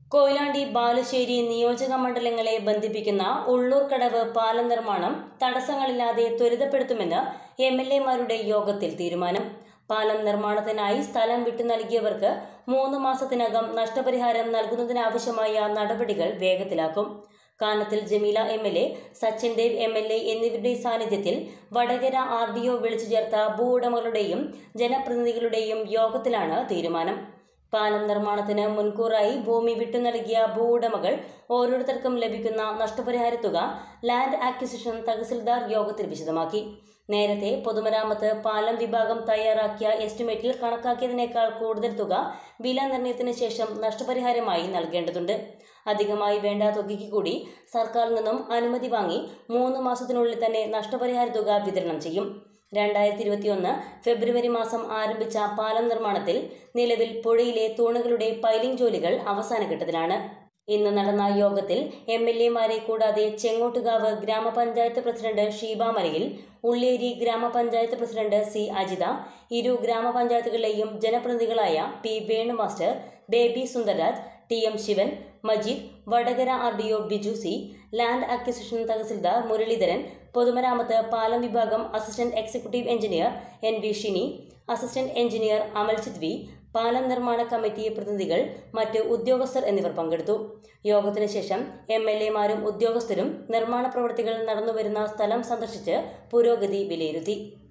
കൊയിലാണ്ടി ബാലുശ്ശേരി നിയോജക മണ്ഡലങ്ങളെ ബന്ധിപ്പിക്കുന്ന ഉള്ളൂർക്കടവ് പാലം നിർമ്മാണം തടസ്സങ്ങളില്ലാതെ ത്വരിതപ്പെടുത്തുമെന്ന് എം എൽ എമാരുടെ യോഗത്തിൽ തീരുമാനം പാലം നിർമ്മാണത്തിനായി സ്ഥലം വിട്ടു നൽകിയവർക്ക് മൂന്ന് മാസത്തിനകം നഷ്ടപരിഹാരം നൽകുന്നതിനാവശ്യമായ നടപടികൾ വേഗത്തിലാക്കും Kanathil Jameela M L A Sachin Dev M L A എന്നിവരുടെ സാന്നിധ്യത്തിൽ വടകര ആർ ഡി ഒ വിളിച്ചു ചേർത്ത ഭൂവുടമകളുടെയും ജനപ്രതിനിധികളുടെയും യോഗത്തിലാണ് തീരുമാനം പാലം നിർമ്മാണത്തിന് മുൻകൂറായി ഭൂമി വിട്ടു നൽകിയ ഭൂവുടമകൾ ഓരോരുത്തർക്കും ലഭിക്കുന്ന നഷ്ടപരിഹാര തുക ലാൻഡ് ആക്വിസിഷൻ തഹസിൽദാർ യോഗത്തിൽ വിശദമാക്കി നേരത്തെ പൊതുമരാമത്ത് പാലം വിഭാഗം തയ്യാറാക്കിയ എസ്റ്റിമേറ്റിൽ കണക്കാക്കിയതിനേക്കാൾ കൂടുതൽ തുക വില നിർണ്ണയത്തിന് ശേഷം നഷ്ടപരിഹാരമായി നൽകേണ്ടതുണ്ട് അധികമായി വേണ്ട തുകയ്ക്ക് കൂടി സർക്കാരിൽ നിന്നും അനുമതി വാങ്ങി മൂന്ന് മാസത്തിനുള്ളിൽ തന്നെ നഷ്ടപരിഹാര തുക വിതരണം ചെയ്യും രണ്ടായിരത്തി ഇരുപത്തിയൊന്ന് ഫെബ്രുവരി മാസം ആരംഭിച്ച പാലം നിർമ്മാണത്തിൽ നിലവിൽ പുഴയിലെ തൂണുകളുടെ പൈലിംഗ് ജോലികൾ അവസാന ഘട്ടത്തിലാണ് ഇന്ന് നടന്ന യോഗത്തിൽ എം എൽ എമാരെ കൂടാതെ ചെങ്ങോട്ടുകാവ് ഗ്രാമപഞ്ചായത്ത് പ്രസിഡന്റ് ഷീബ മലയിൽ ഉള്ളേരി ഗ്രാമപഞ്ചായത്ത് പ്രസിഡന്റ് സി അജിത ഇരു ഗ്രാമപഞ്ചായത്തുകളിലെയും ജനപ്രതിനിധികളായ P Venu master Baby Sundarraj T M Sivan Majeed Vadakara R D O Biju C land acquisition tahsildar Muraleedharan പൊതുമരാമത്ത് പാലം വിഭാഗം assistant executive engineer N V Shini assistant engineer Amaljith V പാലം നിർമ്മാണ കമ്മിറ്റി പ്രതിനിധികൾ മറ്റ് ഉദ്യോഗസ്ഥർ എന്നിവർ പങ്കെടുത്തു യോഗത്തിന് ശേഷം എം എൽ എമാരും ഉദ്യോഗസ്ഥരും നിർമ്മാണ പ്രവൃത്തികൾ നടന്നുവരുന്ന സ്ഥലം സന്ദർശിച്ച് പുരോഗതി വിലയിരുത്തി